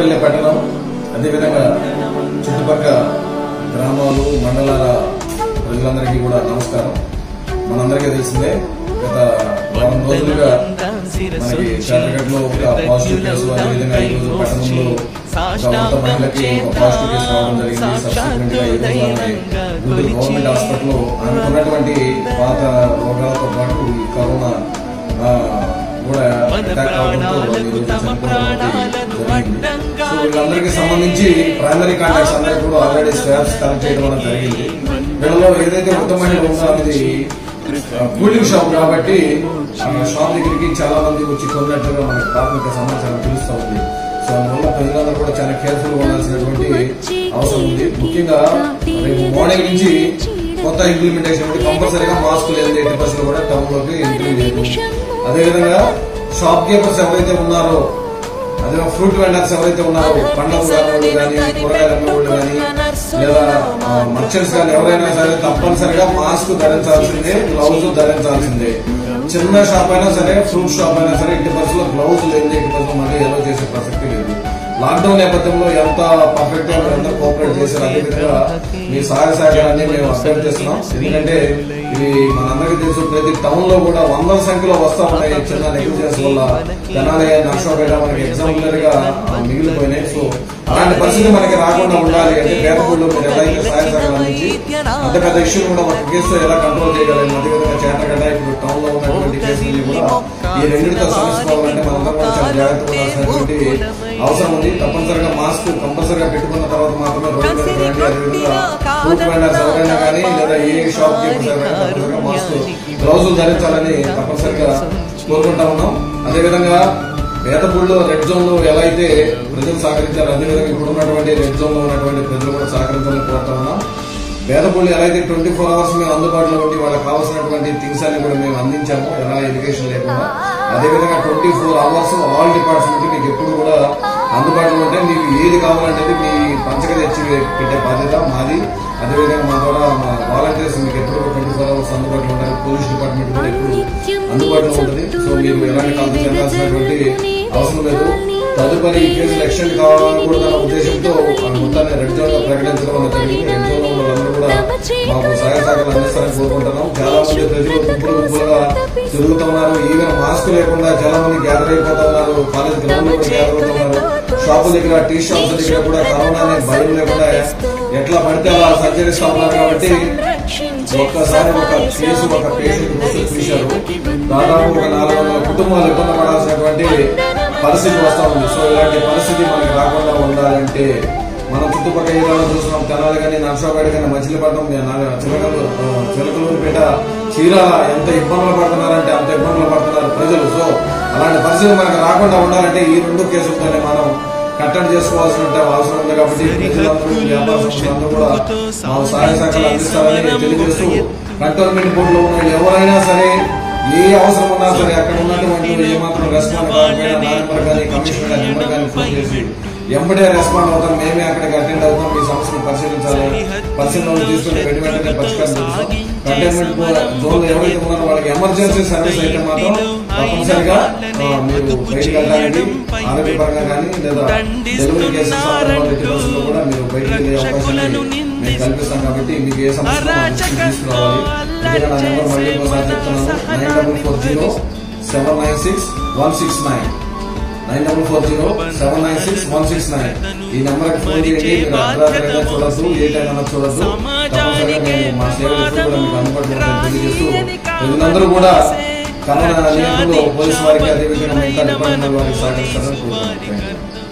తాడేపల్లి పట్టణం అదేవిధంగా చుట్టుపక్కల గ్రామాలు మండలాల ప్రజలందరికీ కూడా నమస్కారం మనందరికీ తెలిసిందే గత వారం రోజులుగా మనకి చేతగట్లో ఒక పాజిటివ్ కేసు అదేవిధంగా ఈ రోజు పట్టణంలో ఒక మొత్తం మహిళకి ఒక పాజిటివ్ కేసు రావడం జరిగింది సబ్సిక్వెంట్ గా ఈ రోజు ఆమె గుంటూరు గవర్నమెంట్ హాస్పిటల్లో ఆమెకు ఉన్నటువంటి పాత రోగాలతో పాటు ఈ కరోనా ఆ, కూడా అటాక్ అవడంతో ఈ రోజు చనిపోవడం జరిగింది సో వీళ్ళందరికీ సంబంధించి ప్రైమరీ కాంటాక్ట్స్ అందరికీ కూడా ఆల్రెడీ స్టాఫ్స్ కలెక్ట్ చేయడం అనేది జరిగింది వీళ్ళలో ఏదైతే ఉత్తమైన ఉందో అనేది కూలింగ్ షాప్ కాబట్టి ఆ షాప్ దగ్గరికి చాలా మంది వచ్చి కొన్నట్టుగా మనకి ప్రాథమిక సమాచారం తెలుస్తా ఉంది సో అందువల్ల ప్రజలందరూ కూడా చాలా కేర్ఫుల్ గా ఉండాల్సినటువంటి అవసరం ఉంది ముఖ్యంగా రేపు మార్నింగ్ నుంచి కొత్త ఇంప్లిమెంటేషన్ ఉంటే కంపల్సరీగా మాస్క్ లేదు ఎయిటీ పర్సెంట్ కూడా టౌన్ లోకి ఎంట్రీ లేదు అదేవిధంగా షాప్ కీపర్స్ ఎవరైతే ఉన్నారో అదే ఫ్రూట్ వెండర్స్ ఎవరైతే ఉన్నారో పండ్ల వ్యాపారులు కానీ కూరగాయల అమ్మేవాళ్ళు కానీ లేదా మర్చెంట్స్ కానీ ఎవరైనా సరే తప్పనిసరిగా మాస్క్ ధరించాల్సిందే గ్లౌజ్ ధరించాల్సిందే చిన్న షాప్ అయినా సరే ఫ్రూట్ షాప్ అయినా సరే ఇంటి బస్సులో గ్లౌజ్ లేదు ఇంటి బస్సులో మళ్ళీ ఎలా చేసే ప్రసక్తి లేదు లాక్డౌన్ నేపథ్యంలో ఎంత పర్ఫెక్ట్ గా మీరు ఎంత కోఆపరేట్ చేశారు అదేవిధంగా మీ సహాయ సహకారాన్ని మేము అభ్యర్థిస్తున్నాం ఎందుకంటే ఇది మనందరికీ తెలుసు ప్రతి టౌన్ లో కూడా వందల సంఖ్యలో వస్తా ఉన్నాయి చిన్న నెగ్లిజెన్స్ వల్ల జనాలే నష్టపోయడం మనకి ఎగ్జాంపులర్ గా ఆ, మిగిలిపోయినాయి సో అలాంటి పరిస్థితి మనకి రాకుండా ఉండాలి అంటే పేదపూడిలో మీరు ఎలా అయితే సహాయ సహకారం అందించి అంత పెద్ద ఇష్యూ కూడా ఒక కేసు ఎలా కంట్రోల్ చేయగలం అదేవిధంగా చేతగడ్డ ఇప్పుడు టౌన్ లో ఉన్నటువంటి కేసులు కూడా ఈ రెండింటితో సమస్యకోవాలంటే మనందరం కూడా చాలా జాగ్రత్తగా ఉండాల్సినటువంటి అవసరం ఉంది తప్పనిసరిగా మాస్క్ కంపల్సరిగా పెట్టుకున్న తర్వాత మాత్రమే రోడ్డు మీద రండి అదేవిధంగా ఫ్రూట్ వెండర్స్ ఎవరైనా కానీ లేదా ఏ షాప్ కీపర్స్ ఎవరైనా తప్పనిసరిగా మాస్క్ గ్లౌజులు ధరించాలని తప్పనిసరిగా కోరుకుంటా ఉన్నాం అదేవిధంగా వేదపూడిలో రెడ్ జోన్ లో ఎలా అయితే ప్రజలు సహకరించారో అదేవిధంగా ఇప్పుడు ఉన్నటువంటి రెడ్ జోన్ లో ఉన్నటువంటి ప్రజలు కూడా సహకరించాలని కోరుతా ఉన్నాం వేదపూడి ఎలా అయితే ట్వంటీ ఫోర్ అవర్స్ మేము అందుబాటులో ఉండి వాళ్ళకి కావాల్సినటువంటి థింగ్స్ అన్ని కూడా మేము అందించాము ఎలా ఎడ్యుకేషన్ లేకుండా అదేవిధంగా twenty four hours all department మీకు ఎప్పుడు కూడా అందుబాటులో ఉంటే మీకు ఏది కావాలంటే మీ పంచక తెచ్చి పెట్టే బాధ్యత మాది అదేవిధంగా మా ద్వారా మా వాలంటీర్స్ మీకు ఎప్పుడు ట్వంటీ ఫోర్ అవర్స్ అందుబాటులో ఉంటారు పోలీస్ డిపార్ట్మెంట్ కూడా ఎప్పుడు అందుబాటులో ఉంటుంది సో మీరు ఎలాంటి కాల్ చెందాల్సినటువంటి అవసరం లేదు తదుపరి ఈ కేసులు ఎక్స్టెండ్ కావాలన్న ఉద్దేశంతో ఆ మొత్తాన్ని రెడ్ జోన్ గా ప్రకటించడం అనేది జరిగింది రెడ్ జోన్ లో ఉన్న వాళ్ళందరూ కూడా మాకు సహాయ సహకారాలు అందిస్తారని కోరుకుంటున్నాం చాలా మంది ప్రజలు గుంపులు గుంపులుగా తిరుగుతూ ఉన్నారు ఈవెన్ మాస్క్ లేకుండా చాలా మంది గ్యాదర్ అయిపోతా ఉన్నారు కాలేజ్ గ్రౌండ్ లో కూడా గ్యాదర్ అవుతున్నారు షాపుల దగ్గర టీ షాప్స్ దగ్గర కూడా కరోనా అనే భయం లేకుండా ఎట్లా పడితే అలా సర్జరీస్తా ఉన్నారు కాబట్టి ఒక్కసారి ఒక కేసు ఒక పేషెంట్ కోసం చూశారు దాదాపు ఒక నాలుగు వందల కుటుంబాలు ఇబ్బంది పడాల్సినటువంటి పరిస్థితి వస్తా ఉంది సో ఇలాంటి పరిస్థితి మనకి రాకుండా ఉండాలంటే మన చుట్టుపక్కల ఏరియాలో చూస్తున్నాం తెనాలి కానీ నర్సాపేట కానీ మచిలీపట్నం చిలకలు చిలకలూరుపేట చీరాల ఎంత ఇబ్బందులు పడుతున్నారంటే అంత ఇబ్బందులు పడుతున్నారు ప్రజలు సో అలాంటి పరిస్థితి మనకు రాకుండా ఉండాలంటే ఈ రెండు కేసులతోనే మనం కట్టడి చేసుకోవాల్సిన అవసరం ఉంది కాబట్టి ప్రజలందరూ వ్యాపార సంస్థలందరూ కూడా మా సహాయ సహకారాలు అందిస్తారని తెలియజేస్తూ కంటోన్మెంట్ బోర్డులో ఉన్న ఎవరైనా సరే ఏ అవసరం ఉన్నా సరే అక్కడ ఉన్నటువంటి ఏమాత్రం రెస్పాండ్ కాకపోయినా నా నెంబర్ కానీ కమిషనర్ గారి నెంబర్ కానీ ఫోన్ చేసి ఎంబడే రెస్పాండ్ అవుతాం మేమే అక్కడికి అటెండ్ అవుతాం మీ సమస్యను పరిశీలించాలి పరిశీలనలు తీసుకుని వెంట వెంటనే పరిష్కారం చూస్తాం కంటైన్మెంట్ జోన్ ఎవరైతే ఉన్నారో వాళ్ళకి ఎమర్జెన్సీ సర్వీస్ అయితే మాత్రం తప్పనిసరిగా ఆ, మీరు బయటికి వెళ్ళడానికి ఆరోగ్యపరంగా కానీ లేదా డెలివరీ కేసెస్ సందర్భాలు ఎట్టి పరిస్థితుల్లో కూడా మీరు బయటికి వెళ్ళే అవకాశాన్ని మేము కల్పిస్తాం కాబట్టి మీకు ఏ సమస్య ఉన్నా మా దృష్టికి తీసుకురావాలి ఇదే నా నెంబర్ మళ్ళీ ఒకసారి చెప్తున్నాను nine double four zero seven nine six one six nine nine double four zero seven nine six one six nine ఈ నెంబర్ ఫోన్ చేయండి మీరు అర్ధరాత్రి చూడొద్దు ఏ టైం అయినా చూడొద్దు తప్పనిసరిగా మేము మా సేవలు ఎప్పుడు కూడా మీకు అందుబాటులో ఉంటాయని తెలియజేస్తూ ప్రజలందరూ కూడా కరోనా నియంత్రణలో పోలీసు వారికి అదేవిధంగా మిగతా డిపార్ట్మెంట్ వారికి సహకరిస్తారని కోరుకుంటున్నాను